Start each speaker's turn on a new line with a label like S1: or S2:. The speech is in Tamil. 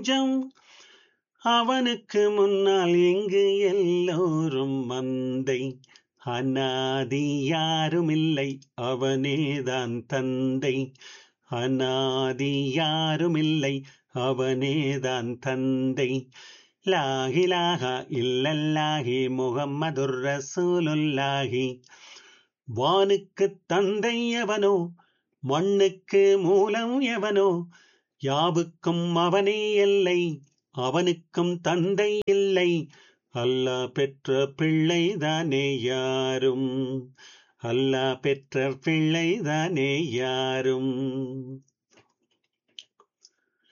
S1: தஞ்சம் அவனுக்கு முன்னால் இங்கு எல்லோரும் மந்தை அநாதி யாருமில்லை அவனேதான் தந்தை அநாதி யாருமில்லை அவனேதான் தந்தை லாகிலாக இல்லல்லாஹி முகம்மதுர் ரசூலுல்லாஹி வானுக்கு தந்தை எவனோ மண்ணுக்கு மூலம் எவனோ யாவுக்கும் அவனே எல்லை அவனுக்கும் தந்தை இல்லை அல்லாஹ் பெற்ற பிள்ளைதானே யாரும் அல்லாஹ் பெற்ற பிள்ளைதானே யாரும்